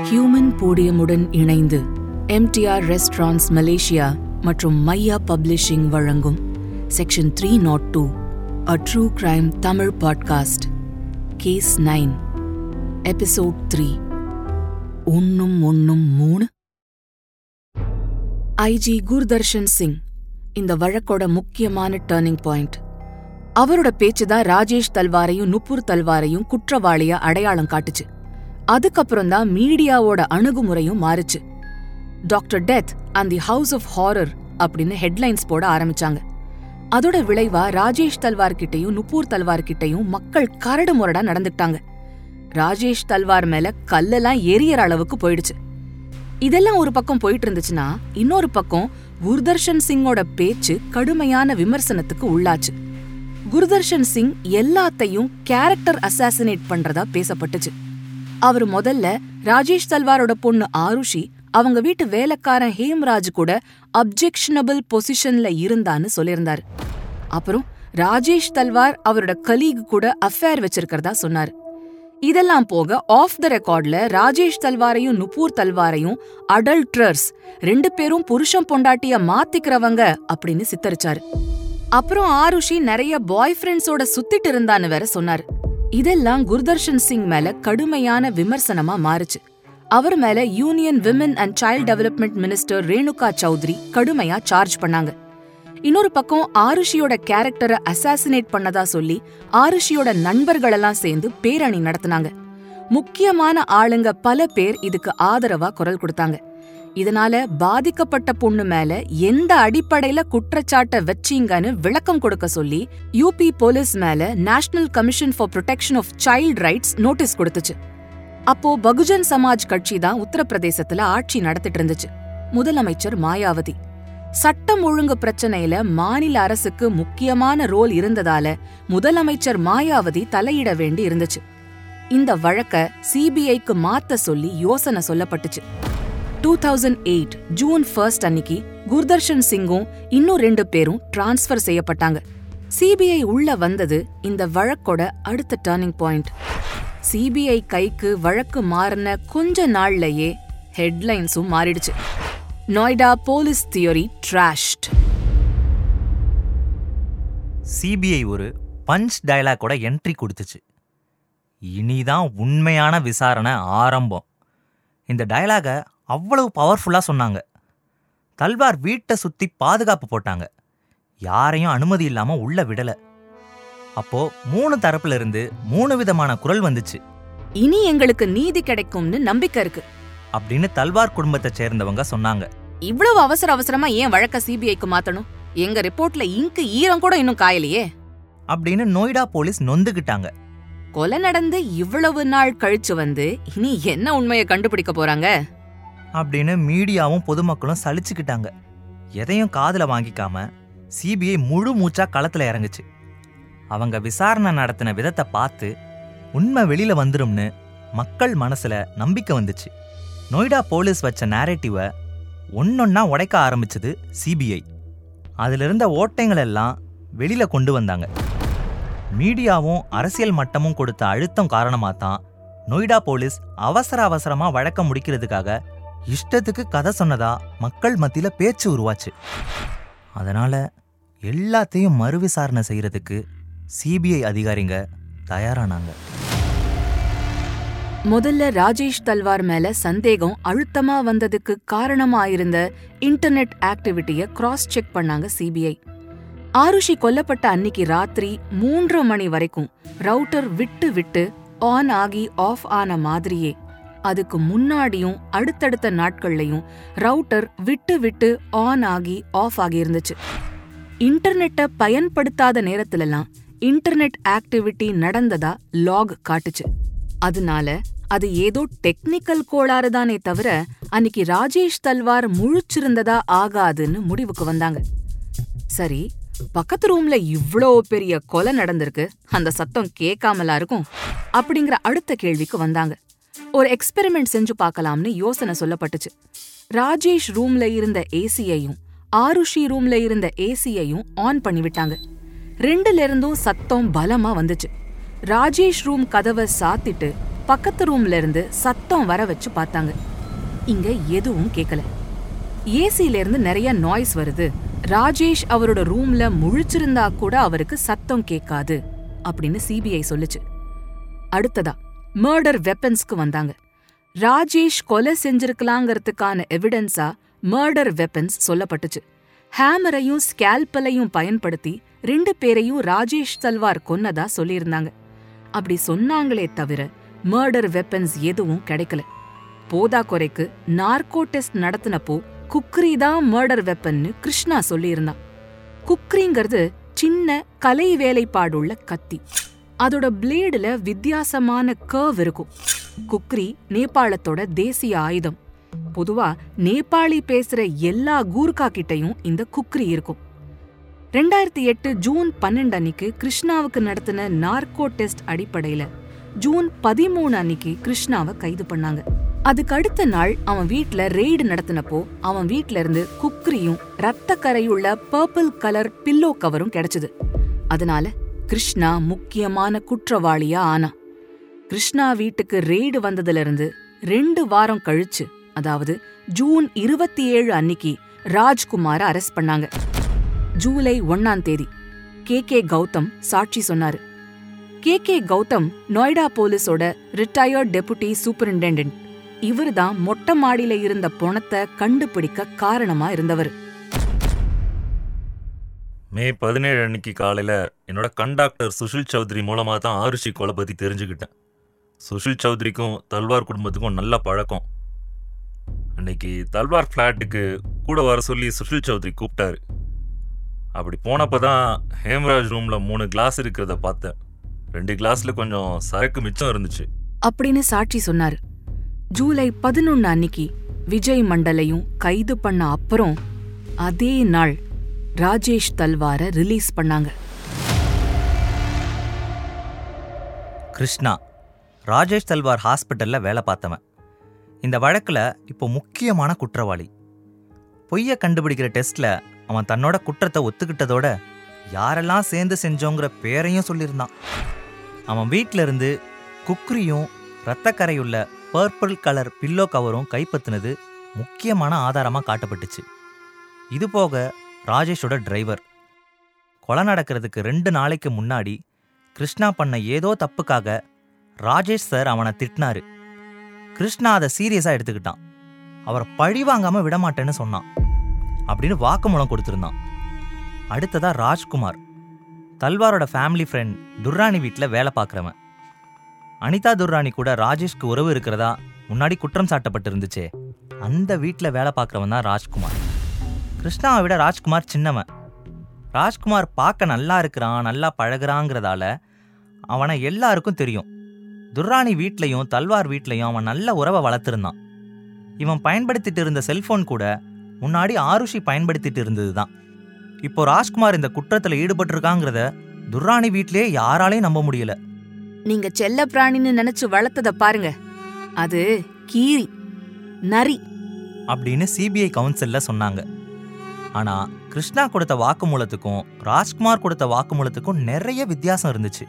Human போடியமுடன் இணைந்து MTR restaurants Malaysia மற்றும் Maiya publishing வழங்கும் section three naught two a true crime Tamil podcast case nine episode three ஒன்னும் ஒன்னும் மூணு ஐஜி குர்தர்ஷன் சிங் இந்த வழக்கோட முக்கியமான டேர்னிங் பாயிண்ட் அவரோட பேச்சுதான் ராஜேஷ் தல்வாரையும் நுப்பூர் தல்வாரையும் குற்றவாளியா அடையாளம் காட்டுச்சு அதுக்கப்புறம் தான் மீடியாவோட அணுகுமுறையும் மாறுச்சு doctor death and the house of horror அப்படின்னு ஹெட்லைன்ஸ் போட ஆரம்பிச்சாங்க அதோட விளைவா ராஜேஷ் தல்வார் கிட்டயும் நுப்பூர் தல்வார் கிட்டயும் மக்கள் கரடு முரடா நடந்துட்டாங்க ராஜேஷ் தல்வார் மேல கல்லெல்லாம் எரியற அளவுக்கு போயிடுச்சு இதெல்லாம் ஒரு பக்கம் போயிட்டு இருந்துச்சுன்னா இன்னொரு பக்கம் குர்தர்ஷன் சிங்கோட பேச்சு கடுமையான விமர்சனத்துக்கு உள்ளாச்சு குர்தர்ஷன் சிங் எல்லாத்தையும் கேரக்டர் அசாசினேட் பண்றதா பேசப்பட்டுச்சு அவர் முதல்ல ராஜேஷ் தல்வாரோட பொண்ணு ஆருஷி அவங்க வீட்டு வேலைக்காரன் ஹேம்ராஜ் கூட அப்ஜெக்ஷனபிள் பொசிஷன்ல இருந்தான்னு சொல்லியிருந்தாரு அப்புறம் ராஜேஷ் தல்வார் அவரோட கலீக் கூட அஃபேர் வச்சிருக்கிறதா சொன்னாரு இதெல்லாம் போக ஆஃப் த ரெக்கார்ட்ல ராஜேஷ் தல்வாரையும் நுப்பூர் தல்வாரையும் அடல்ட்ரர்ஸ் ரெண்டு பேரும் புருஷன் பொண்டாட்டிய மாத்திக்கிறவங்க அப்படின்னு சித்தரிச்சாரு அப்புறம் ஆருஷி நிறைய பாய் ஃப்ரெண்ட்ஸோட சுத்திட்டு இருந்தான்னு வேற சொன்னாரு இதெல்லாம் குர்தர்ஷன் சிங் மேல கடுமையான விமர்சனமா மாறுச்சு அவர் மேல union women and child development minister Renuka Chowdhury கடுமையா சார்ஜ் பண்ணாங்க இன்னொரு பக்கம் ஆருஷியோட கேரக்டரை அசாசினேட் பண்ணதா சொல்லி ஆருஷியோட நண்பர்களெல்லாம் சேர்ந்து பேரணி நடத்தினாங்க முக்கியமான ஆளுங்க பல பேர் இதுக்கு ஆதரவா குரல் கொடுத்தாங்க இதனால பாதிக்கப்பட்ட பொண்ணு மேல எந்த அடிப்படையில குற்றச்சாட்டை வச்சீங்கன்னு விளக்கம் கொடுக்க சொல்லி யூபி போலீஸ் மேல national commission for protection of child rights notice கொடுத்துச்சு அப்போ பகுஜன் சமாஜ் கட்சி தான் உத்தரப்பிரதேசத்துல ஆட்சி நடத்திட்டு இருந்துச்சு முதலமைச்சர் மாயாவதி சட்டம் ஒழுங்கு பிரச்சனையில மாநில அரசுக்கு முக்கியமான ரோல் இருந்ததால முதலமைச்சர் மாயாவதி தலையிட வேண்டி இருந்துச்சு இந்த வழக்க சிபிஐக்கு மாத்த சொல்லி யோசனை சொல்லப்பட்டுச்சு two thousand eight June first அன்னிக்கு குர்தர்ஷன் சிங்கும் இன்னும் ரெண்டு பேரும் டிரான்ஸ்ஃபர் செய்யப்பட்டாங்க சிபிஐ உள்ள வந்தது இந்த வழக்கோட அடுத்த டேர்னிங் பாயிண்ட் சிபிஐ கைக்கு வழக்கு மாறின கொஞ்ச நாள்லயே ஹெட்லைன்ஸும் மாறிடுச்சு Noida police theory trashed CBI ஒரு பஞ்ச் டயலாக்கோட என்ட்ரி கொடுத்துச்சு இனிதான் உண்மையான விசாரணை ஆரம்பம் இந்த டயலாகை அவ்வளவு பவர்ஃபுல்லாக சொன்னாங்க தல்வார் வீட்டை சுற்றி பாதுகாப்பு போட்டாங்க யாரையும் அனுமதி இல்லாமல் உள்ள விடலை அப்போ மூணு தரப்புல இருந்து மூணு விதமான குரல் வந்துச்சு இனி எங்களுக்கு நீதி கிடைக்கும்னு நம்பிக்கை இருக்கு அப்படின்னு தல்வார் குடும்பத்தை சேர்ந்தவங்க சொன்னாங்க இவ்வளவு அவசர அவசரமா ஏன் வழக்க சிபிஐக்கு மாத்தணும் எங்க ரிப்போர்ட்ல இங்கு ஈரம் கூட இன்னும் காயலையே அப்படின்னு நொய்டா போலீஸ் நொந்துக்கிட்டாங்க கொலை நடந்து இவ்வளவு நாள் கழிச்சு வந்து இனி என்ன உண்மையை கண்டுபிடிக்க போறாங்க அப்படின்னு மீடியாவும் பொதுமக்களும் சலிச்சுக்கிட்டாங்க எதையும் காதுல வாங்கிக்காம சிபிஐ முழு மூச்சா களத்துல இறங்குச்சு அவங்க விசாரணை நடத்தின விதத்தை பார்த்து உண்மை வெளியில வந்துரும்னு மக்கள் மனசுல நம்பிக்கை வந்துச்சு நொய்டா போலீஸ் வச்ச நேரேட்டிவை ஒன்னொன்னா உடைக்க ஆரம்பிச்சது சிபிஐ அதில் இருந்த ஓட்டைகள் எல்லாம் வெளியில கொண்டு வந்தாங்க மீடியாவும் அரசியல் மட்டமும் கொடுத்த அழுத்தம் காரணமாக தான் நொய்டா போலீஸ் அவசர அவசரமா வழக்க முடிக்கிறதுக்காக இஷ்டத்துக்கு கதை சொன்னதா மக்கள் மத்தியில பேச்சு உருவாச்சு அதனால எல்லாத்தையும் மறுவிசாரணை செய்யறதுக்கு சிபிஐ அதிகாரிங்க தயாரானாங்க முதல்ல ராஜேஷ் தல்வார் மேல சந்தேகம் அழுத்தமா வந்ததுக்கு காரணமா இருந்த இன்டர்நெட் ஆக்டிவிட்டிய கிராஸ் செக் பண்ணாங்க சிபிஐ ஆருஷி கொல்லப்பட்ட அன்னிக்கு ராத்திரி மூன்று மணி வரைக்கும் ரவுட்டர் விட்டு விட்டு ஆன் ஆகி ஆஃப் ஆன மாதிரியே அதுக்கு முன்னாடியும் அடுத்தடுத்த நாட்கள்லயும் ரவுட்டர் விட்டு விட்டு ஆன் ஆகி ஆஃப் ஆகி இருந்துச்சு இன்டர்நெட்டை பயன்படுத்தாத நேரத்துலலாம் இன்டர்நெட் ஆக்டிவிட்டி நடந்ததா லாக் காட்டுச்சு அதனால அது ஏதோ டெக்னிக்கல் கோளாறு தானே தவிர அன்னிக்கு ராஜேஷ் தல்வார் முழிச்சிருந்ததா ஆகாதுன்னு முடிவுக்கு வந்தாங்க சரி பக்கத்து ரூம்ல இவ்ளோ பெரிய கொலை நடந்திருக்கு அந்த சத்தம் கேட்காமலா இருக்கும் அப்படிங்கிற அடுத்த கேள்விக்கு வந்தாங்க ஒரு எக்ஸ்பெரிமெண்ட் செஞ்சு பார்க்கலாம்னு யோசனை சொல்லப்பட்டுச்சு ராஜேஷ் ரூம்ல இருந்த ஏசியையும் ஆருஷி ரூம்ல இருந்த ஏசியையும் ஆன் பண்ணிவிட்டாங்க ரெண்டுல இருந்தும் சத்தம் பலமா வந்துச்சு ராஜேஷ் ரூம் கதவை சாத்திட்டு பக்கத்து ரூம்ல இருந்து சத்தம் வர வச்சு பார்த்தாங்க இங்க எதுவும் கேட்கல ஏசில இருந்து நிறைய நாய்ஸ் வருது ராஜேஷ் அவரோட ரூம்ல முழிச்சிருந்தா கூட அவருக்கு சத்தம் கேட்காது அப்படின்னு சிபிஐ சொல்லுச்சு அடுத்ததா மர்டர் வெப்பன்ஸ்க்கு வந்தாங்க ராஜேஷ் கொலை செஞ்சிருக்கலாங்கிறதுக்கான எவிடன்ஸா மர்டர் வெப்பன்ஸ் சொல்லப்பட்டுச்சு ஹேமரையும் ஸ்கேல்பலையும் பயன்படுத்தி ரெண்டு பேரையும் ராஜேஷ் தல்வார் கொன்னதா சொல்லியிருந்தாங்க அப்படி சொன்னாங்களே தவிர மர்டர் வெப்பன்ஸ் எதுவும் கிடைக்கல போதா குறைக்கு நார்கோ டெஸ்ட் நடத்தினப்போ குக்ரி தான் மர்டர் வெப்பன்னு கிருஷ்ணா சொல்லியிருந்தான் குக்ரிங்கிறது சின்ன கலை வேலைப்பாடுள்ள கத்தி அதோட பிளேடுல வித்தியாசமான கர்வ் இருக்கும் குக்ரி நேபாளத்தோட தேசிய ஆயுதம் பொதுவா நேபாளி பேசுற எல்லா கூர்கா கிட்டையும் இந்த குக்ரி இருக்கும் ரெண்டாயிரத்தி எட்டு ஜூன் பன்னெண்டு அன்னைக்கு கிருஷ்ணாவுக்கு நடத்தின நார்கோ டெஸ்ட் அடிப்படையில ஜூன் பதிமூணு அன்னைக்கு கிருஷ்ணாவை கைது பண்ணாங்க அதுக்கு அடுத்த நாள் அவன் வீட்ல ரெய்டு நடத்தினப்போ அவன் வீட்ல இருந்து குக்ரியும் ரத்த கரையுள்ள பர்பிள் கலர் பில்லோ கவரும் கிடைச்சது அதனால கிருஷ்ணா முக்கியமான குற்றவாளியா ஆனா கிருஷ்ணா வீட்டுக்கு ரெய்டு வந்ததுல இருந்து ரெண்டு வாரம் கழிச்சு அதாவது ஜூன் இருபத்தி ஏழு அன்னிக்கு ராஜ்குமார அரெஸ்ட் பண்ணாங்க ஜூலை ஒன்னாம் தேதி கே கே கௌதம் சாட்சி சொன்னாரு கே கே கௌதம் நொய்டா போலீஸோட ரிட்டையர்ட் டெபுட்டி சூப்பரிண்டென்டென்ட் இவர்தான் மொட்டை மாடியில இருந்த பொணத்தை கண்டுபிடிக்க காரணமா இருந்தவர் மே பதினேழு அன்னைக்கு காலையில் என்னோட கண்டாக்டர் சுஷில் சௌத்ரி மூலமாக தான் ஆருஷி கொலை பற்றி தெரிஞ்சுக்கிட்டேன் சுஷில் சௌத்ரிக்கும் தல்வார் குடும்பத்துக்கும் நல்ல பழக்கம் அன்னைக்கு தல்வார் ஃப்ளாட்டுக்கு கூட வர சொல்லி சுஷில் சௌத்ரி கூப்பிட்டாரு அப்படி போனப்போ தான் ஹேம்ராஜ் ரூமில் மூணு கிளாஸ் இருக்கிறத பார்த்தேன் ரெண்டு கிளாஸில் கொஞ்சம் சரக்கு மிச்சம் இருந்துச்சு அப்படின்னு சாட்சி சொன்னாரு ஜூலை பதினொன்னு அன்னிக்கு விஜய் மண்டலையும் கைது பண்ண அப்புறம் அதே நாள் ராஜேஷ் தல்வார ரிலீஸ் பண்ணாங்க கிருஷ்ணா ராஜேஷ் தல்வார் ஹாஸ்பிட்டல்ல வேலை பார்த்தவன் இந்த வழக்குல இப்போ முக்கியமான குற்றவாளி பொய்ய கண்டுபிடிக்கிற டெஸ்ட்ல அவன் தன்னோட குற்றத்தை ஒத்துக்கிட்டதோட யாரெல்லாம் சேர்ந்து செஞ்சோங்கிற பேரையும் சொல்லியிருந்தான் அவன் வீட்ல இருந்து குக்ரியும் இரத்தக்கரையுள்ள பர்பிள் கலர் பில்லோ கவரும் கைப்பற்றினது முக்கியமான ஆதாரமாக காட்டப்பட்டுச்சு இது போக ராஜேஷோட டிரைவர் கொலை நடக்கிறதுக்கு ரெண்டு நாளைக்கு முன்னாடி கிருஷ்ணா பண்ண ஏதோ தப்புக்காக ராஜேஷ் சார் அவனை திட்டினாரு கிருஷ்ணா அதை சீரியஸா எடுத்துக்கிட்டான் அவரை பழி வாங்காம விடமாட்டேன்னு சொன்னான் அப்படின்னு வாக்குமூலம் கொடுத்திருந்தான் அடுத்ததா ராஜ்குமார் தல்வாரோட ஃபேமிலி ஃப்ரெண்ட் துர்ராணி வீட்டில் வேலை பார்க்குறவன் அனிதா துர்ராணி கூட ராஜேஷ்க்கு உறவு இருக்கிறதா முன்னாடி குற்றம் சாட்டப்பட்டிருந்துச்சே அந்த வீட்டில் வேலை பார்க்குறவன் தான் ராஜ்குமார் கிருஷ்ணாவை விட ராஜ்குமார் சின்னவன் ராஜ்குமார் பார்க்க நல்லா இருக்கிறான் நல்லா பழகுறாங்கிறதால அவனை எல்லாருக்கும் தெரியும் துர்ராணி வீட்லயும் தல்வார் வீட்லயும் அவன் நல்ல உறவை வளர்த்திருந்தான் இவன் பயன்படுத்திட்டு இருந்த செல்போன் கூட முன்னாடி ஆருஷி பயன்படுத்திட்டு இருந்தது தான் இப்போ ராஜ்குமார் இந்த குற்றத்துல ஈடுபட்டிருக்காங்கிறத துர்ராணி வீட்லயே யாராலையும் நம்ப முடியல நீங்க செல்ல பிராணின்னு நினைச்சு வளர்த்தத பாருங்க அது கீரி நரி அப்படின்னு சிபிஐ கவுன்சில்ல சொன்னாங்க ஆனா கிருஷ்ணா கொடுத்த வாக்குமூலத்துக்கும் ராஜ்குமார் கொடுத்த வாக்குமூலத்துக்கும் நிறைய வித்தியாசம் இருந்துச்சு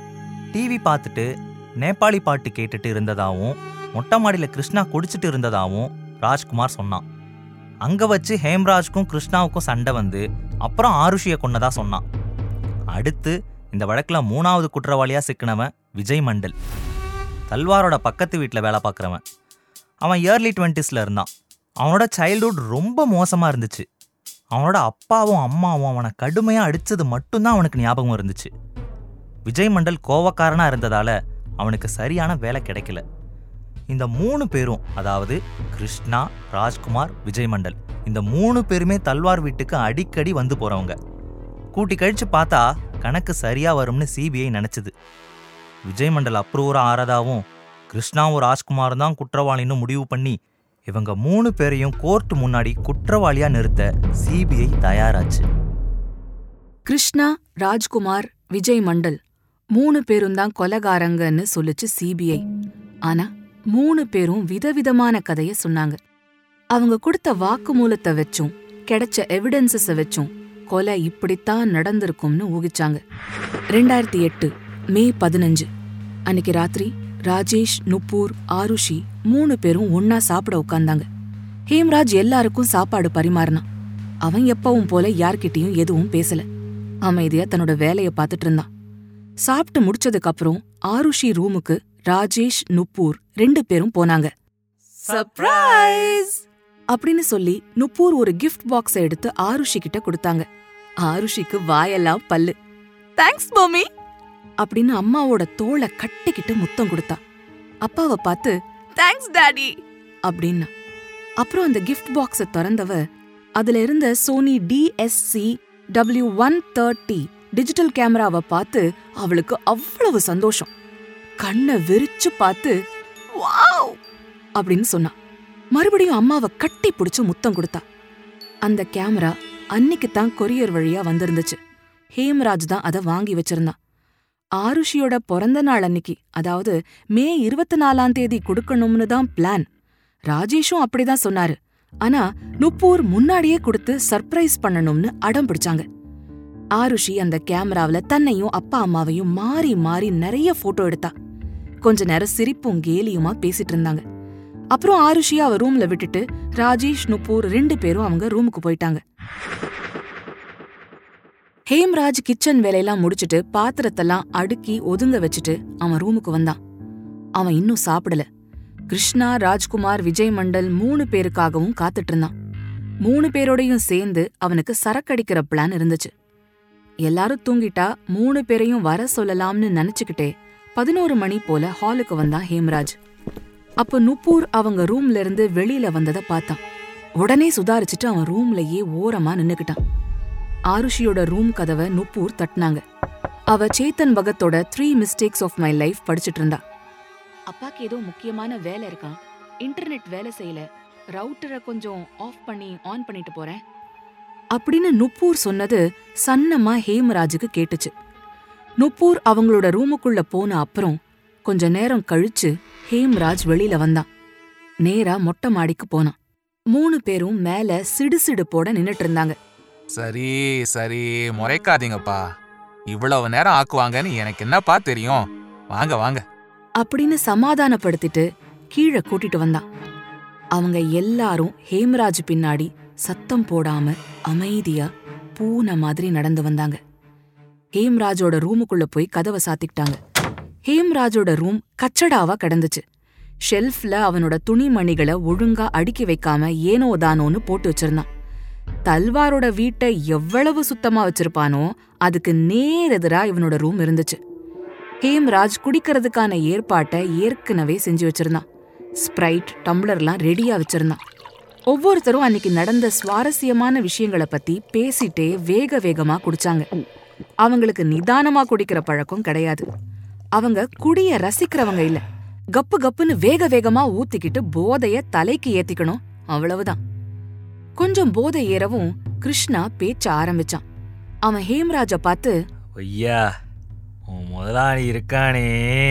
டிவி பார்த்துட்டு நேபாளி பாட்டு கேட்டுட்டு இருந்ததாவும் மொட்டை மாடியில் கிருஷ்ணா குடிச்சிட்டு இருந்ததாவும் ராஜ்குமார் சொன்னான் அங்க வச்சு ஹேம்ராஜ்க்கும் கிருஷ்ணாவுக்கும் சண்டை வந்து அப்புறம் ஆருஷியை கொன்னதா சொன்னான் அடுத்து இந்த வழக்குல மூணாவது குற்றவாளியா சிக்கினவன் விஜய் மண்டல் தல்வாரோட பக்கத்து வீட்டில் வேலை பார்க்குறவன் அவன் இயர்லி டுவெண்ட்டிஸில் இருந்தான் அவனோட சைல்ட்ஹுட் ரொம்ப மோசமாக இருந்துச்சு அவனோட அப்பாவும் அம்மாவும் அவனை கடுமையாக அடித்தது மட்டும்தான் அவனுக்கு ஞாபகம் இருந்துச்சு விஜய் மண்டல் கோவக்காரனாக இருந்ததால அவனுக்கு சரியான வேலை கிடைக்கல இந்த மூணு பேரும் அதாவது கிருஷ்ணா ராஜ்குமார் விஜய் மண்டல் இந்த மூணு பேருமே தல்வார் வீட்டுக்கு அடிக்கடி வந்து போறவங்க கூட்டி கழிச்சு பார்த்தா கணக்கு சரியா வரும்னு சிபிஐ நினைச்சது விஜய் மண்டல் அப்ரூவரா ஆறதாவும் கிருஷ்ணாவும் ராஜ்குமாரும் தான் குற்றவாளின்னு முடிவு பண்ணி இவங்க மூணு பேரையும் கோர்ட் முன்னாடி குற்றவாளியா நிறுத்த சிபிஐ தயாராச்சு கிருஷ்ணா ராஜ்குமார் விஜய் மண்டல் மூணு பேரும் தான் கொலகாரங்கன்னு சொல்லுச்சு சிபிஐ ஆனா மூணு பேரும் விதவிதமான கதைய சொன்னாங்க அவங்க கொடுத்த வாக்குமூலத்தை வச்சும் கிடைச்ச எவிடன்சஸ வச்சும் கொலை இப்படித்தான் நடந்திருக்கும்னு ஊகிச்சாங்க ரெண்டாயிரத்தி எட்டு மே பதினஞ்சு அன்னைக்கு ராத்திரி ராஜேஷ் நுப்பூர் ஆருஷி மூணு பேரும் ஒன்னா சாப்பிட உட்கார்ந்தாங்க ஹேம்ராஜ் எல்லாருக்கும் சாப்பாடு பரிமாறினான் அவன் எப்பவும் போல யார்கிட்டயும் எதுவும் பேசல அமைதியா தன்னோட வேலைய பார்த்துட்டு இருந்தான் சாப்பிட்டு முடிச்சதுக்கு அப்புறம் ஆருஷி ரூமுக்கு ராஜேஷ் நுப்பூர் ரெண்டு பேரும் போனாங்க சர்ப்ரைஸ் அப்படின்னு சொல்லி நுப்பூர் ஒரு கிஃப்ட் பாக்ஸ எடுத்து ஆருஷி கிட்ட கொடுத்தாங்க ஆருஷிக்கு வாயெல்லாம் பல்லு தேங்க்ஸ் மம்மி அப்படின்னு அம்மாவோட தோளை கட்டிக்கிட்டு முத்தம் கொடுத்தா அப்பாவை பார்த்து தேங்க்ஸ் டாடி அப்படின்னா அப்புறம் அந்த கிஃப்ட் பாக்ஸ திறந்தவ அதுல இருந்த Sony DSC W one thirty digital கேமராவை பார்த்து அவளுக்கு அவ்வளவு சந்தோஷம் கண்ணை விரிச்சு பார்த்து வாவ் அப்படின்னு சொன்னா மறுபடியும் அம்மாவை கட்டி பிடிச்சு முத்தம் கொடுத்தா அந்த கேமரா அன்னைக்கு தான் கொரியர் வழியா வந்திருந்துச்சு ஹேம்ராஜ் தான் அதை வாங்கி வச்சிருந்தான் ஆருஷியோட பிறந்த நாள் அன்னைக்கு அதாவது மே இருபத்தி நாலாம் தேதி கொடுக்கணும்னு தான் பிளான் ராஜேஷும் அப்படிதான் சொன்னாரு ஆனா நுப்பூர் முன்னாடியே கொடுத்து சர்ப்ரைஸ் பண்ணணும்னு அடம் பிடிச்சாங்க ஆருஷி அந்த கேமராவுல தன்னையும் அப்பா அம்மாவையும் மாறி மாறி நிறைய போட்டோ எடுத்தா கொஞ்ச நேரம் சிரிப்பும் கேலியுமா பேசிட்டு இருந்தாங்க அப்புறம் ஆருஷிய அவ ரூம்ல விட்டுட்டு ராஜேஷ் நுப்பூர் ரெண்டு பேரும் அவங்க ரூமுக்கு போயிட்டாங்க ஹேம்ராஜ் கிச்சன் வேலையெல்லாம் முடிச்சிட்டு பாத்திரத்தெல்லாம் அடுக்கி ஒதுங்க வச்சுட்டு அவன் ரூமுக்கு வந்தான் அவன் இன்னும் சாப்பிடல கிருஷ்ணா ராஜ்குமார் விஜய் மண்டல் மூணு பேருக்காகவும் காத்துட்டு இருந்தான் மூணு பேரோடையும் சேர்ந்து அவனுக்கு சரக்கடிக்கிற பிளான் இருந்துச்சு எல்லாரும் தூங்கிட்டா மூணு பேரையும் வர சொல்லலாம்னு நினைச்சுக்கிட்டே பதினோரு மணி போல ஹாலுக்கு வந்தான் ஹேம்ராஜ் அப்ப நுப்பூர் அவங்க ரூம்ல இருந்து வெளியில வந்தத பார்த்தான் உடனே சுதாரிச்சுட்டு அவன் ரூம்லயே ஓரமா நின்னுக்கிட்டான் ஆருஷியோட ரூம் கதவை நுப்பூர் தட்டினாங்க அவ சேத்தன் பகத்தோட three mistakes of my life படிச்சிட்டு இருந்தா அப்பாக்கு ஏதோ முக்கியமான வேலை இருக்கான் இன்டர்நெட் வேலை செய்யல ரவுட்டரை கொஞ்சம் ஆஃப் பண்ணி ஆன் பண்ணிட்டு போறேன் அப்படின்னு நுப்பூர் சொன்னது சன்னமா ஹேமராஜுக்கு கேட்டுச்சு நுப்பூர் அவங்களோட ரூமுக்குள்ள போன அப்புறம் கொஞ்ச நேரம் கழிச்சு ஹேம்ராஜ் வெளியில வந்தான் நேரா மொட்டை மாடிக்கு போனான் மூணு பேரும் மேல சிடுசிடுப்போட நின்னுட்டு இருந்தாங்க சரி சரி முறைக்காதீங்கப்பா இவ்வளவு நேரம் ஆக்குவாங்கன்னு எனக்கு என்னப்பா தெரியும் வாங்க வாங்க அப்படின்னு சமாதானப்படுத்திட்டு கீழே கூட்டிட்டு வந்தான் அவங்க எல்லாரும் ஹேமராஜ் பின்னாடி சத்தம் போடாம அமைதியா பூனை மாதிரி நடந்து வந்தாங்க ஹேம்ராஜோட ரூமுக்குள்ள போய் கதவை சாத்திக்கிட்டாங்க ஹேம்ராஜோட ரூம் கச்சடாவா கிடந்துச்சு ஷெல்ஃப்ல அவனோட துணிமணிகளை ஒழுங்கா அடுக்கி வைக்காம ஏனோ தானோன்னு போட்டு வச்சிருந்தான் தல்வாரோட வீட்டை எவ்வளவு சுத்தமா வச்சிருப்பானோ அதுக்கு நேரெதிரா இவனோட ரூம் இருந்துச்சு ஹேம்ராஜ் குடிக்கிறதுக்கான ஏற்பாட்டை ஏற்கனவே செஞ்சு வச்சிருந்தான் ஸ்ப்ரைட் டம்ளர்லாம் ரெடியா வச்சிருந்தான் ஒவ்வொருத்தரும் அன்னைக்கு நடந்த சுவாரஸ்யமான விஷயங்களை பத்தி பேசிட்டே வேக வேகமா குடிச்சாங்க அவங்களுக்கு நிதானமா குடிக்கிற பழக்கம் கிடையாது அவங்க குடிய ரசிக்கிறவங்க இல்ல கப்பு கப்புன்னு வேக வேகமா ஊத்திக்கிட்டு போதைய தலைக்கு ஏத்திக்கணும் அவ்வளவுதான் கொஞ்சம் போதை ஏறவும் கிருஷ்ணா பேச்ச ஆரம்பிச்சான் அவன் ஹேம்ராஜ பார்த்து ஐயா உன் முதலாளி இருக்கானே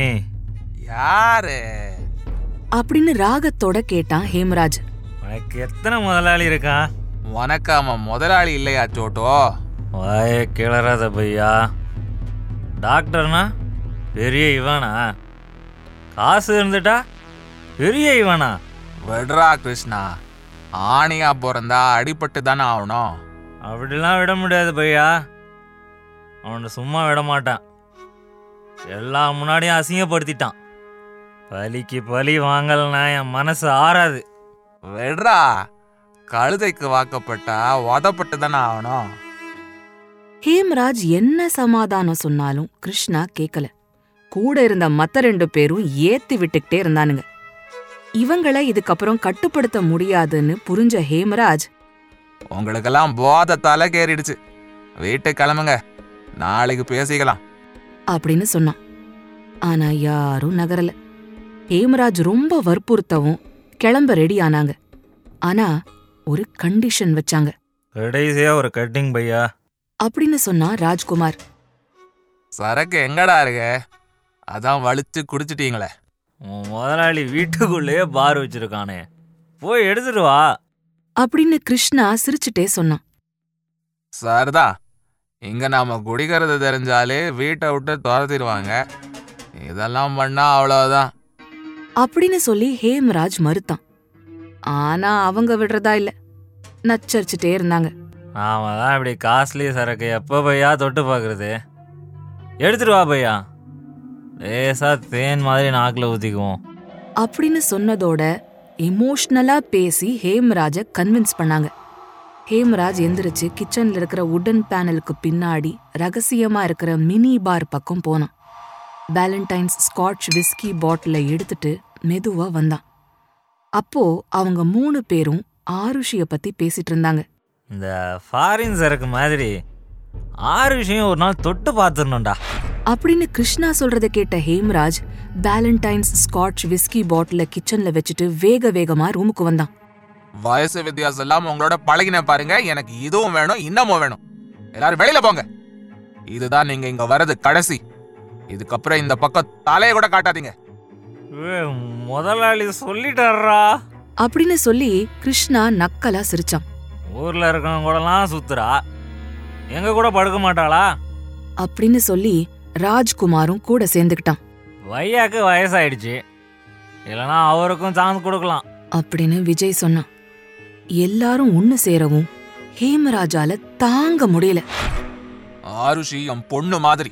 யாரு அப்படின்னு ராகத்தோட கேட்டான் ஹேம்ராஜ் உனக்கு எத்தனை முதலாளி இருக்கான் உனக்கு அவன் முதலாளி இல்லையா சோட்டோ வாய கிளறாத பையா டாக்டர்னா பெரிய இவனா காசு இருந்துட்டா பெரிய இவனா விடுறா கிருஷ்ணா ஆணியா பிறந்தா அடிபட்டு தானே ஆகணும் அப்படிலாம் விட முடியாது பையா அவனை சும்மா விட மாட்டான் எல்லா முன்னாடியும் அசிங்கப்படுத்திட்டான் பலிக்கு பலி வாங்கலனா என் மனசு ஆறாது விடுறா கழுதைக்கு வாக்கப்பட்டா உதப்பட்டு தானே ஆகணும் ஹேம்ராஜ் என்ன சமாதானம் சொன்னாலும் கிருஷ்ணா கேக்கல கூட இருந்த மத்த ரெண்டு பேரும் ஏத்தி விட்டுக்கிட்டே இருந்தானுங்க இவங்கள இதுக்கப்புறம் கட்டுப்படுத்த முடியாதுன்னு புரிஞ்ச ஹேமராஜ் உங்களுக்கெல்லாம் போதை தலை கேறிடுச்சு வீட்டுக்கு கிளம்புங்க நாளைக்கு பேசிக்கலாம் அப்படின்னு சொன்னான் ஆனா யாரும் நகரல ஹேமராஜ் ரொம்ப வற்புறுத்தவும் கிளம்ப ரெடி ஆனாங்க ஆனா ஒரு கண்டிஷன் வச்சாங்க கடைசியா ஒரு கட்டிங் பையா அப்படின்னு சொன்னா ராஜ்குமார் சரக்கு எங்கடா இருக்கு அதான் வலிச்சு குடிச்சிட்டீங்களே உன் முதலாளி வீட்டுக்குள்ளேயே பார் வச்சிருக்கானே போய் எடுத்துட்டு வா அப்படின்னு கிருஷ்ணா சிரிச்சுட்டே சொன்னான் சரிதான் இங்க நாம குடிக்கிறது தெரிஞ்சாலே வீட்டை விட்டு துரத்திடுவாங்க இதெல்லாம் பண்ணா அவ்வளவுதான் அப்படின்னு சொல்லி ஹேம்ராஜ் மறுத்தான் ஆனா அவங்க விடுறதா இல்ல நச்சரிச்சுட்டே இருந்தாங்க நாம தான் இப்படி காஸ்ட்லி சரக்கு எப்போ பையா தொட்டு பார்க்கறது எடுத்துட்டு வா பையா லேசா தேன் மாதிரி நாக்கில் ஊற்றிக்குவோம் அப்படின்னு சொன்னதோட எமோஷ்னலா பேசி ஹேம்ராஜ கன்வின்ஸ் பண்ணாங்க ஹேம்ராஜ் எந்திரிச்சு கிச்சன்ல இருக்கிற உடன் பேனலுக்கு பின்னாடி ரகசியமா இருக்கிற மினி பார் பக்கம் போனான் வேலண்டைன்ஸ் ஸ்காட்ச் விஸ்கி பாட்டில எடுத்துட்டு மெதுவா வந்தான் அப்போ அவங்க மூணு பேரும் ஆருஷிய பத்தி பேசிட்டு இருந்தாங்க இந்த ஃபாரின் சரக்கு மாதிரி ஆறு விஷயம் ஒரு நாள் தொட்டு பார்த்துடணும்டா அப்படின்னு கிருஷ்ணா சொல்றத கேட்ட ஹேம்ராஜ் வேலண்டைன்ஸ் ஸ்காட்ச் விஸ்கி பாட்டில கிச்சன்ல வச்சுட்டு வேக வேகமா ரூமுக்கு வந்தான் வயசு வித்தியாசம் இல்லாம உங்களோட பழகின பாருங்க எனக்கு இதுவும் வேணும் இன்னமும் வேணும் எல்லாரும் வெளியில போங்க இதுதான் நீங்க இங்க வர்றது கடைசி இதுக்கப்புறம் இந்த பக்கம் தலைய கூட காட்டாதீங்க ஏய், முதலாளி சொல்லிட்டாரா அப்படின்னு சொல்லி கிருஷ்ணா நக்கலா சிரிச்சான் ஊர்ல இருக்கவங்க கூடலாம் சுத்துறா எங்க கூட படுக்க மாட்டாளா அப்படின்னு சொல்லி ராஜ்குமாரும் கூட சேர்ந்துக்கிட்டான் வையாக்கு வயசாயிடுச்சு இல்லைன்னா அவருக்கும் சான்ஸ் கொடுக்கலாம் அப்படின்னு விஜய் சொன்னான் எல்லாரும் ஒண்ணு சேரவும் ஹேமராஜால தாங்க முடியல ஆருஷி என் பொண்ணு மாதிரி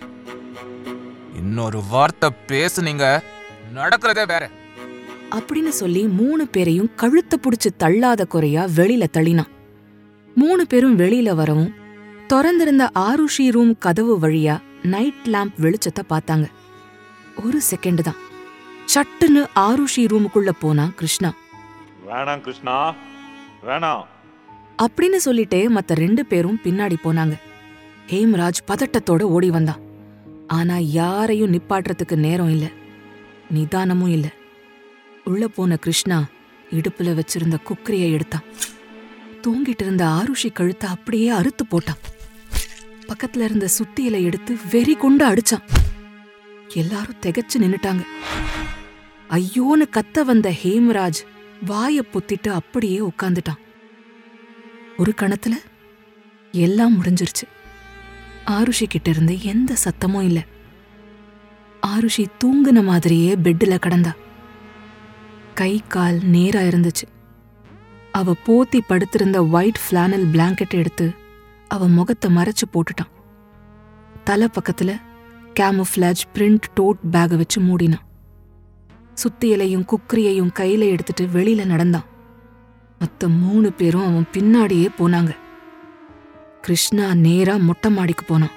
இன்னொரு வார்த்தை பேசுனீங்க நடக்கிறதே வேற அப்படின்னு சொல்லி மூணு பேரையும் கழுத்தை புடிச்சு தள்ளாத குறையா வெளியில தள்ளினான் மூணு பேரும் வெளியில வரவும் திறந்திருந்த ஆருஷி ரூம் கதவு வழியா நைட் லேம்ப் வெளிச்சத்தை பார்த்தாங்க ஒரு செகண்ட் தான் சட்டுன்னு ஆருஷி ரூமுக்குள்ள போனான் கிருஷ்ணா வேணாம் கிருஷ்ணா வேணாம் அப்படின்னு சொல்லிட்டே மத்த ரெண்டு பேரும் பின்னாடி போனாங்க ஹேம்ராஜ் பதட்டத்தோட ஓடி வந்தான் ஆனா யாரையும் நிப்பாட்டுறதுக்கு நேரம் இல்ல நிதானமும் இல்ல உள்ள போன கிருஷ்ணா இடுப்புல வச்சிருந்த குக்கரிய எடுத்தான் தூங்கிட்டு இருந்த ஆருஷி கழுத்தை அப்படியே அறுத்து போட்டான் பக்கத்துல இருந்த சுத்தியலை எடுத்து வெறி கொண்டு அடிச்சான் எல்லாரும் திகைச்சு நின்னுட்டாங்க ஐயோன்னு கத்த வந்த ஹேம்ராஜ் வாய பொத்திட்டு அப்படியே உட்கார்ந்துட்டான் ஒரு கணத்துல எல்லாம் முடிஞ்சிருச்சு ஆருஷி கிட்ட இருந்து எந்த சத்தமும் இல்ல ஆருஷி தூங்குன மாதிரியே பெட்ல கடந்தா கை கால் நேரா இருந்துச்சு அவ போத்தி படுத்திருந்த ஒயிட் ஃபிளானல் பிளாங்கெட் எடுத்து அவ முகத்தை மறைச்சு போட்டுட்டான் தலை பக்கத்துல கேமோஃப்ளாஜ் பிரிண்ட் டோட் பேக வச்சு மூடினான் சுத்தியலையும் குக்கரியையும் கையில எடுத்துட்டு வெளியில நடந்தான் மொத்த மூணு பேரும் அவன் பின்னாடியே போனாங்க கிருஷ்ணா நேரா மொட்டை மாடிக்கு போனான்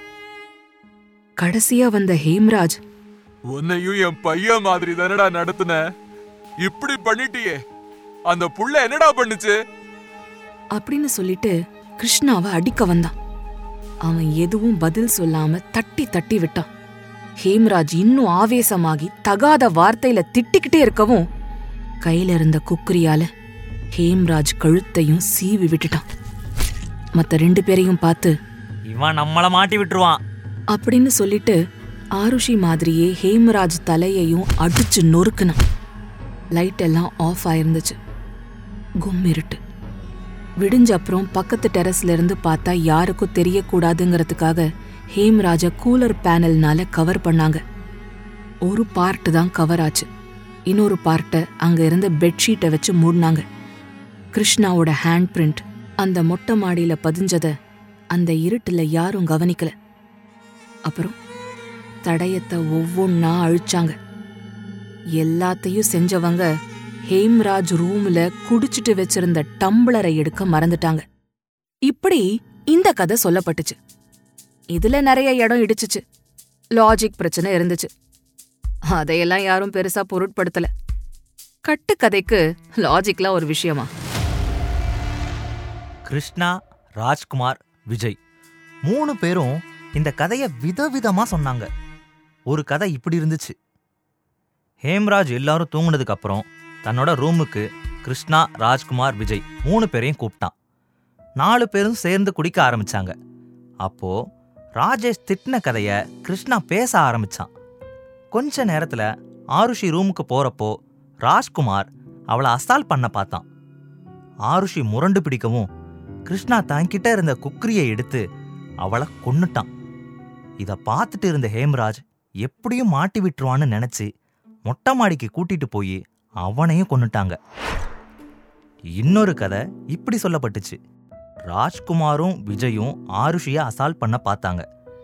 கடைசியா வந்த ஹேம்ராஜ் உன்னையும் என் பையன் மாதிரி தானடா நடத்துன இப்படி பண்ணிட்டியே அந்த புள்ள என்னடா பண்ணுச்சு அப்படின்னு சொல்லிட்டு கிருஷ்ணாவை அடிக்க வந்தான் அவன் எதுவும் பதில் சொல்லாம தட்டி தட்டி விட்டான் ஹேம்ராஜ் இன்னும் ஆவேசமாகி தகாத வார்த்தையில திட்டிக்கிட்டே இருக்கவும் கையில இருந்த குக்கரியால ஹேம்ராஜ் கழுத்தையும் சீவி விட்டுட்டான் மத்த ரெண்டு பேரையும் பார்த்து இவன் நம்மளை மாட்டி விட்டுருவான் அப்படின்னு சொல்லிட்டு ஆருஷி மாதிரியே ஹேமராஜ் தலையையும் அடிச்சு நொறுக்குனான் லைட் எல்லாம் ஆஃப் ஆயிருந்துச்சு கும்மிருட்டு விடிஞ்ச அப்புறம் பக்கத்து டெரஸ்ல இருந்து பார்த்தா யாருக்கும் தெரியக்கூடாதுங்கிறதுக்காக ஹேம்ராஜ கூலர் பேனல்னால கவர் பண்ணாங்க ஒரு பார்ட் தான் கவர் ஆச்சு இன்னொரு பார்ட்டை அங்க இருந்த பெட்ஷீட்டை வச்சு மூடினாங்க கிருஷ்ணாவோட ஹேண்ட் பிரிண்ட் அந்த மொட்டை மாடியில பதிஞ்சத அந்த இருட்டுல யாரும் கவனிக்கல அப்புறம் தடயத்தை ஒவ்வொன்னா அழிச்சாங்க எல்லாத்தையும் செஞ்சவங்க ஹேம்ராஜ் ரூம்ல குடிச்சிட்டு வச்சிருந்த டம்ளரை எடுக்க மறந்துட்டாங்க இப்படி இந்த கதை சொல்லப்பட்டுச்சு இதுல நிறைய இடம் இடிச்சுச்சு லாஜிக் பிரச்சனை இருந்துச்சு அதையெல்லாம் யாரும் பெருசா பொருட்படுத்தல கட்டுக்கதைக்கு லாஜிக்லாம் ஒரு விஷயமா கிருஷ்ணா ராஜ்குமார் விஜய் மூணு பேரும் இந்த கதையை விதவிதமா சொன்னாங்க ஒரு கதை இப்படி இருந்துச்சு ஹேம்ராஜ் எல்லாரும் தூங்குனதுக்கு அப்புறம் தன்னோட ரூமுக்கு கிருஷ்ணா ராஜ்குமார் விஜய் மூணு பேரையும் கூப்பிட்டான் நாலு பேரும் சேர்ந்து குடிக்க ஆரம்பிச்சாங்க அப்போ ராஜேஷ் திட்டின கதைய கிருஷ்ணா பேச ஆரம்பிச்சான் கொஞ்ச நேரத்துல ஆருஷி ரூமுக்கு போறப்போ ராஜ்குமார் அவளை அசால் பண்ண பார்த்தான் ஆருஷி முரண்டு பிடிக்கவும் கிருஷ்ணா தன்கிட்ட இருந்த குக்கரியை எடுத்து அவளை கொன்னுட்டான் இத பார்த்துட்டு இருந்த ஹேம்ராஜ் எப்படியும் மாட்டி விட்டுருவான்னு நினைச்சு மொட்டை மாடிக்கு கூட்டிட்டு போய் அவனையும் கொன்னுட்டாங்க இன்னொரு கதை இப்படி சொல்லப்பட்டுச்சு ராஜ்குமாரும் விஜயும் ஆருஷியை அசால்ட் பண்ண பார்த்தாங்க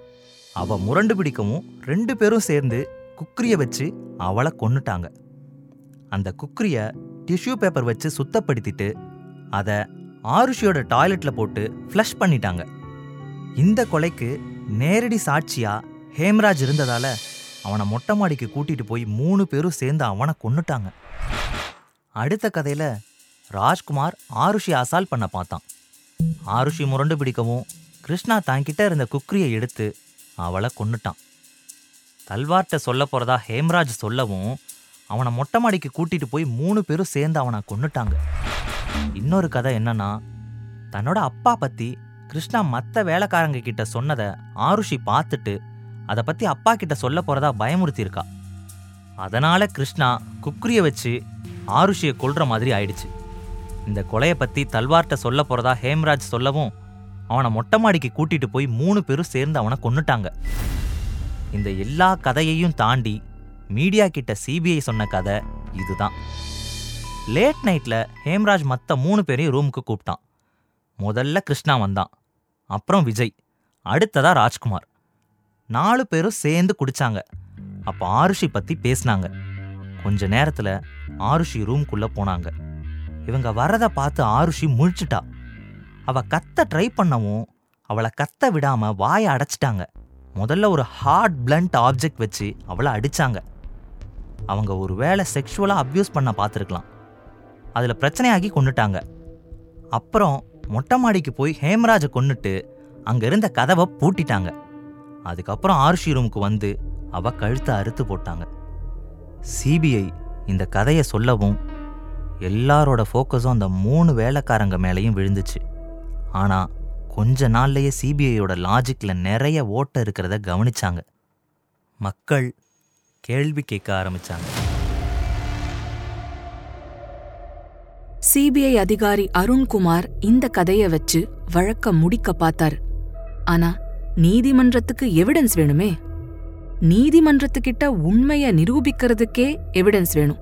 அவ முரண்டு பிடிக்கவும் ரெண்டு பேரும் சேர்ந்து குக்ரிய வச்சு அவளை கொன்னுட்டாங்க அந்த குக்ரிய டிஷ்யூ பேப்பர் வச்சு சுத்தப்படுத்திட்டு அதை ஆருஷியோட டாய்லெட்ல போட்டு ஃப்ளஷ் பண்ணிட்டாங்க இந்த கொலைக்கு நேரடி சாட்சியா ஹேம்ராஜ் இருந்ததால அவனை மொட்டை மாடிக்கு கூட்டிட்டு போய் மூணு பேரும் சேர்ந்து அவனை கொன்னுட்டாங்க அடுத்த கதையில ராஜ்குமார் ஆருஷி அசால்ட் பண்ண பார்த்தான் ஆருஷி முரண்டு பிடிக்கவும் கிருஷ்ணா தான்கிட்ட இருந்த குக்ரியை எடுத்து அவளை கொன்னுட்டான் தல்வார்ட்ட சொல்ல போறதா ஹேம்ராஜ் சொல்லவும் அவனை மொட்டை மாடிக்கு கூட்டிட்டு போய் மூணு பேரும் சேர்ந்து அவனை கொன்னுட்டாங்க இன்னொரு கதை என்னன்னா தன்னோட அப்பா பத்தி கிருஷ்ணா மற்ற வேலைக்காரங்க கிட்ட சொன்னதை ஆருஷி பார்த்துட்டு அதை பத்தி அப்பா கிட்ட சொல்ல போறதா பயமுறுத்தி இருக்கா அதனால கிருஷ்ணா குக்ரிய வச்சு ஆருஷியை கொல்ற மாதிரி ஆயிடுச்சு இந்த கொலையை பத்தி தல்வார்ட்ட சொல்ல போறதா ஹேம்ராஜ் சொல்லவும் அவனை மொட்டை மாடிக்கு கூட்டிட்டு போய் மூணு பேரும் சேர்ந்து அவனை கொன்னுட்டாங்க இந்த எல்லா கதையையும் தாண்டி மீடியா கிட்ட சிபிஐ சொன்ன கதை இதுதான் லேட் நைட்ல ஹேம்ராஜ் மத்த மூணு பேரையும் ரூமுக்கு கூப்பிட்டான் முதல்ல கிருஷ்ணா வந்தான் அப்புறம் விஜய் அடுத்ததா ராஜ்குமார் நாலு பேரும் சேர்ந்து குடிச்சாங்க அப்ப ஆருஷி பத்தி பேசினாங்க கொஞ்ச நேரத்துல ஆருஷி ரூம்குள்ள போனாங்க இவங்க வரத பார்த்து ஆருஷி முழிச்சிட்டா அவ கத்த ட்ரை பண்ணவும் அவளை கத்த விடாம வாயை அடைச்சிட்டாங்க முதல்ல ஒரு ஹார்ட் பிளண்ட் ஆப்ஜெக்ட் வச்சு அவளை அடிச்சாங்க அவங்க ஒரு வேளை செக்ஷுவலா அப்யூஸ் பண்ண பார்த்துருக்கலாம் அதுல பிரச்சனையாகி கொன்னுட்டாங்க அப்புறம் மொட்டை மாடிக்கு போய் ஹேமராஜை கொன்னுட்டு அங்க இருந்த கதவை பூட்டிட்டாங்க அதுக்கப்புறம் ஆர்ஷி ரூமுக்கு வந்து அவ கழுத்தை அறுத்து போட்டாங்க சிபிஐ இந்த கதையை சொல்லவும் எல்லாரோட ஃபோக்கஸும் அந்த மூணு வேலைக்காரங்க மேலேயும் விழுந்துச்சு ஆனா கொஞ்ச நாள்லயே சிபிஐயோட லாஜிக்ல நிறைய ஓட்டை இருக்கிறத கவனிச்சாங்க மக்கள் கேள்வி கேட்க ஆரம்பிச்சாங்க சிபிஐ அதிகாரி அருண்குமார் இந்த கதைய வச்சு வழக்க முடிக்க பார்த்தாரு ஆனா நீதிமன்றத்துக்கு எவிடன்ஸ் வேணுமே நீதிமன்றத்துக்கிட்ட உண்மைய நிரூபிக்கிறதுக்கே எவிடன்ஸ் வேணும்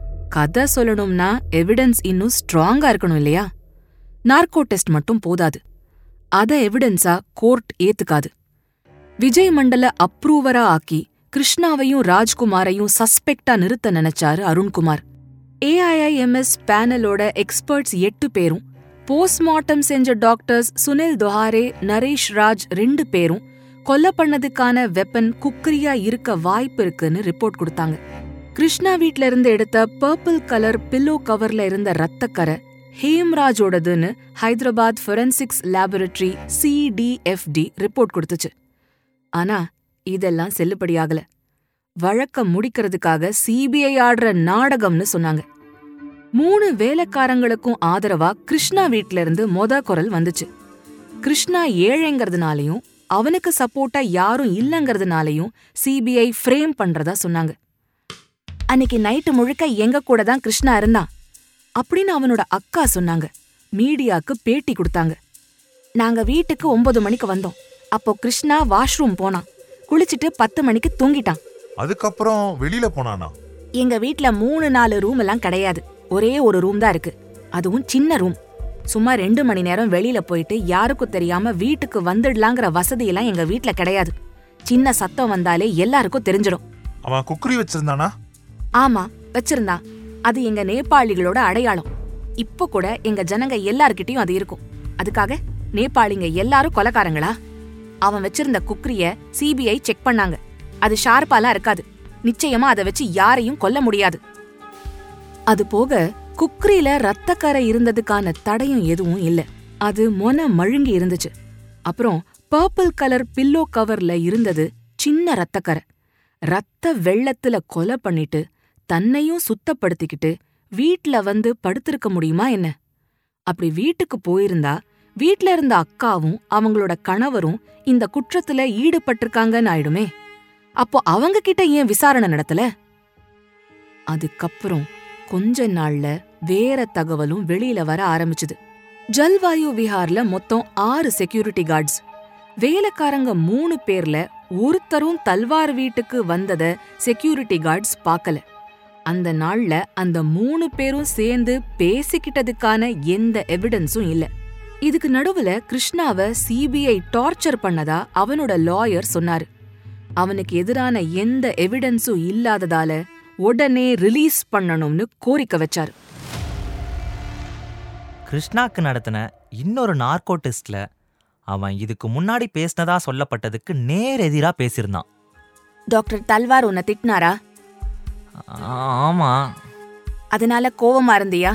கதை சொல்லணும்னா எவிடன்ஸ் இன்னும் ஸ்ட்ராங்கா இருக்கணும் இல்லையா நார்கோ டெஸ்ட் மட்டும் போதாது அத எவிடன்ஸா கோர்ட் ஏத்துக்காது விஜய் மண்டல அப்ரூவரா ஆக்கி கிருஷ்ணாவையும் ராஜ்குமாரையும் சஸ்பெக்டா நிறுத்த நினைச்சாரு அருண்குமார் ஏஐஐஎம்எஸ் பேனலோட எக்ஸ்பர்ட்ஸ் எட்டு பேரும் போஸ்ட்மார்ட்டம் செஞ்ச டாக்டர்ஸ் சுனில் தொஹாரே நரேஷ் ராஜ் ரெண்டு பேரும் கொல்ல பண்ணதுக்கான வெப்பன் குக்கரியா இருக்க வாய்ப்பு இருக்குன்னு ரிப்போர்ட் கொடுத்தாங்க கிருஷ்ணா வீட்ல இருந்து எடுத்த பர்பிள் கலர் பில்லோ கவர்ல இருந்த ரத்தக்கரை ஹேம்ராஜோடதுன்னு Hyderabad forensics laboratory CDFD report கொடுத்துச்சு ஆனா இதெல்லாம் செல்லுபடியாகல வழக்க முடிக்கிறதுக்காக சிபிஐ ஆடுற நாடகம்னு சொன்னாங்க மூணு வேலைக்காரங்களுக்கும் ஆதரவா கிருஷ்ணா வீட்ல இருந்து மொத குரல் வந்துச்சு கிருஷ்ணா ஏழைங்கிறதுனாலையும் அவனுக்கு சப்போர்ட்டா யாரும் இல்லங்கறதுனாலையும் சிபிஐ ஃப்ரேம் பண்றதா சொன்னாங்க அன்னைக்கு நைட்டு முழுக்க எங்க கூட தான் கிருஷ்ணா இருந்தான் அப்படின்னு அவனோட அக்கா சொன்னாங்க மீடியாக்கு பேட்டி கொடுத்தாங்க நாங்க வீட்டுக்கு ஒன்பது மணிக்கு வந்தோம் அப்போ கிருஷ்ணா வாஷ்ரூம் போனான் குளிச்சிட்டு பத்து மணிக்கு தூங்கிட்டான் அதுக்கப்புறம் வெளியில போனானா எங்க வீட்ல மூணு நாலு ரூம் எல்லாம் கிடையாது ஒரே ஒரு ரூம் தான் இருக்கு அதுவும் சின்ன ரூம் சும்மா ரெண்டு மணி நேரம் வெளியில போயிட்டு யாருக்கும் தெரியாம வீட்டுக்கு வந்துடலாங்கிற வசதியெல்லாம் எங்க வீட்ல கிடையாது சின்ன சத்தம் வந்தாலே எல்லாருக்கும் தெரிஞ்சிடும் அவன் குக்கரி வச்சிருந்தானா ஆமா வச்சிருந்தா அது எங்க நேபாளிகளோட அடையாளம் இப்போ கூட எங்க ஜனங்க எல்லார்கிட்டயும் அது இருக்கும் அதுக்காக நேபாளிங்க எல்லாரும் கொலகாரங்களா அவன் வச்சிருந்த குக்ரிய சிபிஐ செக் பண்ணாங்க அது ஷார்ப்பாலாம் இருக்காது நிச்சயமா அதை வச்சு யாரையும் கொல்ல முடியாது அது போக குக்ரியில ரத்தக்கரை இருந்ததுக்கான தடயம் எதுவும் இல்ல அது மொன மழுங்கி இருந்துச்சு அப்புறம் பர்பிள் கலர் பில்லோ கவர்ல இருந்தது சின்ன ரத்தக்கரை ரத்த வெள்ளத்துல கொலை பண்ணிட்டு தன்னையும் சுத்தப்படுத்திக்கிட்டு வீட்ல வந்து படுத்திருக்க முடியுமா என்ன அப்படி வீட்டுக்கு போயிருந்தா வீட்ல இருந்த அக்காவும் அவங்களோட கணவரும் இந்த குற்றத்துல ஈடுபட்டிருக்காங்கன்னு ஆயிடுமே அப்போ அவங்க கிட்ட ஏன் விசாரணை நடத்தல அதுக்கப்புறம் கொஞ்ச நாள்ல வேற தகவலும் வெளியில வர ஆரம்பிச்சுது ஜல்வாயு விஹார்ல மொத்தம் ஆறு செக்யூரிட்டி கார்ட்ஸ் வேலைக்காரங்க மூணு பேர்ல ஒருத்தரும் தல்வார் வீட்டுக்கு வந்தத செக்யூரிட்டி கார்ட்ஸ் பார்க்கல அந்த நாள்ல அந்த மூணு பேரும் சேர்ந்து பேசிக்கிட்டதுக்கான எந்த எவிடன்ஸும் இல்ல இதுக்கு நடுவுல கிருஷ்ணாவ சிபிஐ டார்ச்சர் பண்ணதா அவனோட லாயர் சொன்னாரு அவனுக்கு எதிரான எந்த எவிடன்ஸும் இல்லாததால உடனே ரிலீஸ் பண்ணணும்னு கோரிக்கை வச்சாரு கிருஷ்ணாக்கு நடத்தின இன்னொரு நார்கோ டெஸ்ட்ல அவன் இதுக்கு முன்னாடி பேசினதா சொல்லப்பட்டதுக்கு நேர் எதிரா பேசியிருந்தான் டாக்டர் தல்வார் உன்னை திட்டினாரா ஆமா அதனால கோவமா இருந்தியா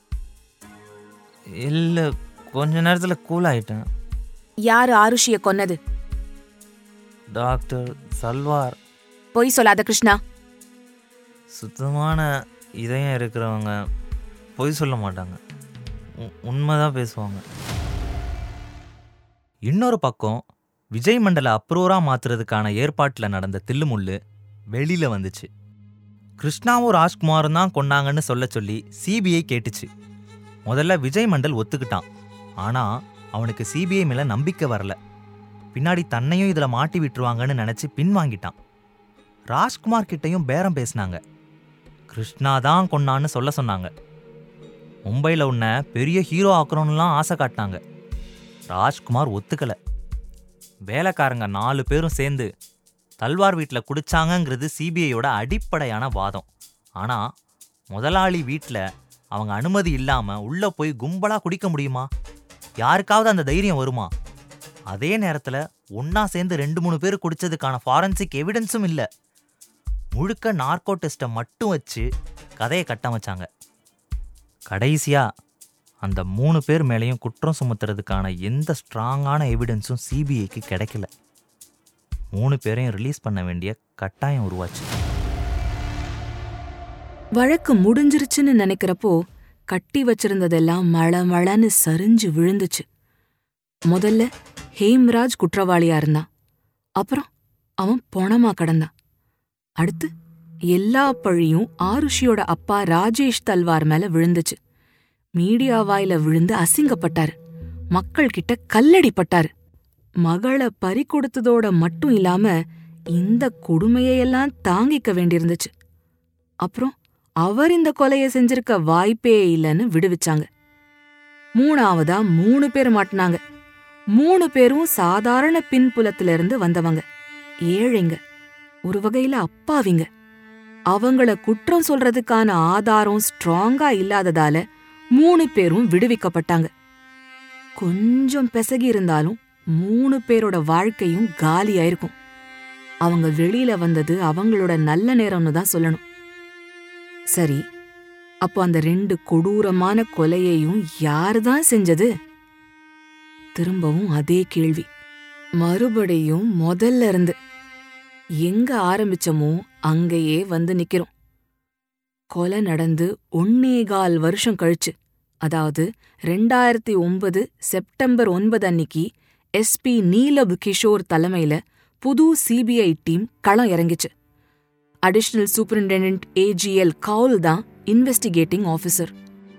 இல்ல கொஞ்ச நேரத்துல கூல் ஆயிட்டேன் யாரு ஆருஷிய கொன்னது டாக்டர் சல்வார் பொய் சொல்லாத கிருஷ்ணா சுத்தமான இதயம் இருக்கிறவங்க பொய் சொல்ல மாட்டாங்க உ- உண்மைதான் பேசுவாங்க இன்னொரு பக்கம் விஜய் மண்டல அப்ரூவரா மாத்துறதுக்கான ஏற்பாட்டுல நடந்த தில்லுமுள்ளு வெளியில வந்துச்சு கிருஷ்ணாவும் ராஜ்குமாரும் தான் கொண்டாங்கன்னு சொல்ல சொல்லி சிபிஐ கேட்டுச்சு முதல்ல விஜய் மண்டல் ஒத்துக்கிட்டான் ஆனா அவனுக்கு சிபிஐ மேல நம்பிக்கை வரல பின்னாடி தன்னையும் இதுல மாட்டி விட்டுருவாங்கன்னு நினைச்சு பின்வாங்கிட்டான் ராஜ்குமார் கிட்டயும் பேரம் பேசினாங்க கிருஷ்ணா தான் கொன்னான்னு சொல்ல சொன்னாங்க மும்பையில் உன்னை பெரிய ஹீரோ ஆக்கணும்லாம் ஆசை காட்டினாங்க ராஜ்குமார் ஒத்துக்கல வேலைக்காரங்க நாலு பேரும் சேர்ந்து தல்வார் வீட்டில் குடிச்சாங்கங்கிறது சிபிஐயோட அடிப்படையான வாதம் ஆனால் முதலாளி வீட்டில் அவங்க அனுமதி இல்லாமல் உள்ளே போய் கும்பலாக குடிக்க முடியுமா யாருக்காவது அந்த தைரியம் வருமா அதே நேரத்தில் ஒன்றா சேர்ந்து ரெண்டு மூணு பேர் குடிச்சதுக்கான ஃபாரன்சிக் எவிடன்ஸும் இல்லை முழுக்க நார்கோ டெஸ்ட்டை மட்டும் வச்சு கதையை கட்டமைச்சாங்க கடைசியா அந்த மூணு பேர் மேலேயும் குற்றம் சுமத்துறதுக்கான எந்த ஸ்ட்ராங்கான எவிடன்ஸும் சிபிஐக்கு கிடைக்கல மூணு பேரையும் ரிலீஸ் பண்ண வேண்டிய கட்டாயம் உருவாச்சு வழக்கு முடிஞ்சிருச்சுன்னு நினைக்கிறப்போ கட்டி வச்சிருந்ததெல்லாம் மழ மழன்னு சரிஞ்சு விழுந்துச்சு முதல்ல ஹேம்ராஜ் குற்றவாளியா இருந்தான் அப்புறம் அவன் பொணமா கடந்தான் அடுத்து எல்லா பழியும் ஆருஷியோட அப்பா ராஜேஷ் தல்வார் மேல விழுந்துச்சு மீடியா வாயில விழுந்து அசிங்கப்பட்டாரு மக்கள் கிட்ட கல்லடிப்பட்டாரு மகளை பறி கொடுத்ததோட மட்டும் இல்லாம இந்த கொடுமையெல்லாம் தாங்கிக்க வேண்டியிருந்துச்சு அப்புறம் அவர் இந்த கொலையை செஞ்சிருக்க வாய்ப்பே இல்லைன்னு விடுவிச்சாங்க மூணாவதா மூணு பேர் மாட்டினாங்க மூணு பேரும் சாதாரண பின்புலத்துல இருந்து வந்தவங்க ஏழைங்க ஒரு வகையில அப்பாவிங்க அவங்கள குற்றம் சொல்றதுக்கான ஆதாரம் ஸ்ட்ராங்கா இல்லாததால மூணு பேரும் விடுவிக்கப்பட்டாங்க கொஞ்சம் பிசகி இருந்தாலும் மூணு பேரோட வாழ்க்கையும் காலியாயிருக்கும் அவங்க வெளியில வந்தது அவங்களோட நல்ல நேரம்னு தான் சொல்லணும் சரி அப்போ அந்த ரெண்டு கொடூரமான கொலையையும் யாருதான் செஞ்சது திரும்பவும் அதே கேள்வி மறுபடியும் முதல்ல இருந்து எங்க ஆரம்பிச்சோமோ அங்கேயே வந்து நிக்கிறோம் கொலை நடந்து ஒன்னேகால் வருஷம் கழிச்சு அதாவது ரெண்டாயிரத்தி ஒன்பது செப்டம்பர் ஒன்பது அன்னிக்கு எஸ்பி நீலப் கிஷோர் தலைமையில புது சிபிஐ டீம் களம் இறங்கிச்சு அடிஷனல் சூப்பரிண்டென்டென்ட் ஏஜிஎல் கவுல் தான் இன்வெஸ்டிகேட்டிங் ஆஃபீஸர்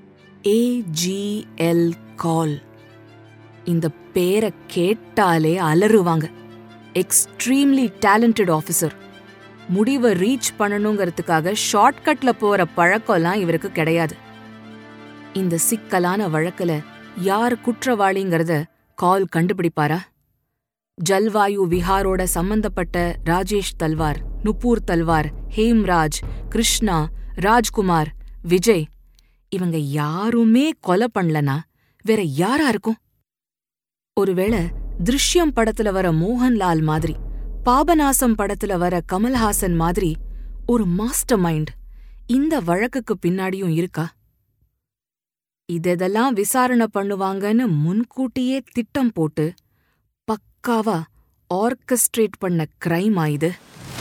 ஏஜிஎல் கால் இந்த பேரை கேட்டாலே அலறுவாங்க எக்ஸ்ட்ரீம்லி டேலண்டட் ஆஃபீஸர் முடிவை ரீச் பண்ணணுங்கிறதுக்காக ஷார்ட்கட்ல போற பழக்கம்லாம் இவருக்கு கிடையாது இந்த சிக்கலான வழக்குல யார் குற்றவாளிங்கிறத கால் கண்டுபிடிப்பாரா ஜல்வாயு விஹாரோட சம்பந்தப்பட்ட ராஜேஷ் தல்வார் நுப்பூர் தல்வார் ஹேம்ராஜ் கிருஷ்ணா ராஜ்குமார் விஜய் இவங்க யாருமே கொலை பண்ணலனா வேற யாரா இருக்கும் ஒருவேளை திருஷ்யம் படத்துல வர மோகன்லால் மாதிரி பாபநாசம் படத்துல வர கமல்ஹாசன் மாதிரி ஒரு மாஸ்டர் மைண்ட் இந்த வழக்குக்கு பின்னாடியும் இருக்கா இதெல்லாம் விசாரணை பண்ணுவாங்கன்னு முன்கூட்டியே திட்டம் போட்டு பக்காவா ஆர்கஸ்ட்ரேட் பண்ண கிரைமா இது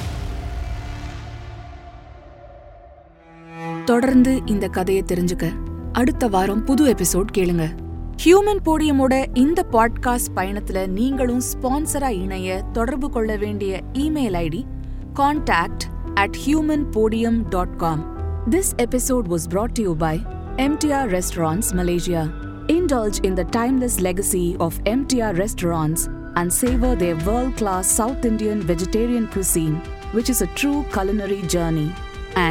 தொடர்ந்து இந்த கதையை தெரிஞ்சுக்க அடுத்த வாரம் புது எபிசோட் கேளுங்க ஹியூமன் போடியமோட இந்த பாட்காஸ்ட் பயணத்துல நீங்களும் ஸ்பான்சரா இணைய தொடர்பு கொள்ள வேண்டிய email ID contact at humanpodium.com. This episode was brought to you by MTR Restaurants Malaysia. Indulge in the timeless legacy of MTR restaurants and savor their world class South Indian vegetarian cuisine, which is a true culinary journey. And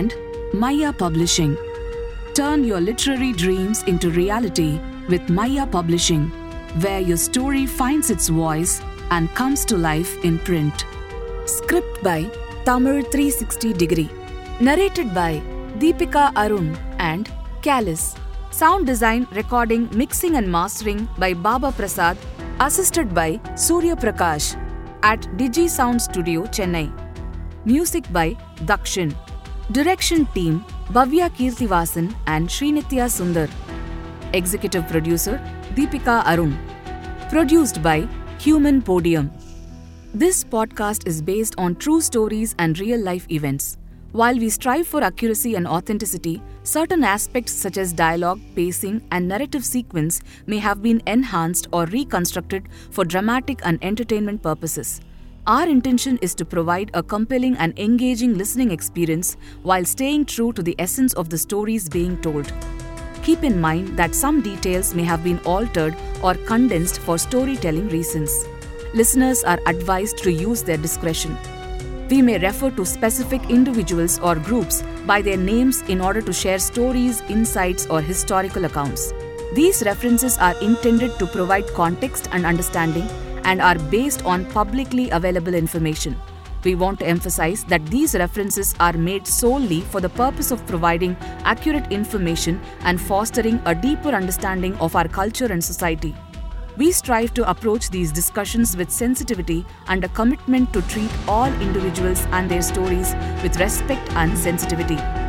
Maya Publishing. Turn your literary dreams into reality with Maya Publishing, where your story finds its voice and comes to life in print. Script by Tamil 360 Degree. Narrated by Deepika Arun and Callus. Sound design, recording, mixing, and mastering by Baba Prasad, assisted by Surya Prakash at Digi Sound Studio, Chennai. Music by Dakshin. Direction team Bhavya Kirtivasan and Srinitya Sundar. Executive producer Deepika Arun. Produced by Human Podium. This podcast is based on true stories and real life events. While we strive for accuracy and authenticity, certain aspects such as dialogue, pacing, and narrative sequence may have been enhanced or reconstructed for dramatic and entertainment purposes. Our intention is to provide a compelling and engaging listening experience while staying true to the essence of the stories being told. Keep in mind that some details may have been altered or condensed for storytelling reasons. Listeners are advised to use their discretion. We may refer to specific individuals or groups by their names in order to share stories, insights, or historical accounts. These references are intended to provide context and understanding and are based on publicly available information. We want to emphasize that these references are made solely for the purpose of providing accurate information and fostering a deeper understanding of our culture and society. We strive to approach these discussions with sensitivity and a commitment to treat all individuals and their stories with respect and sensitivity.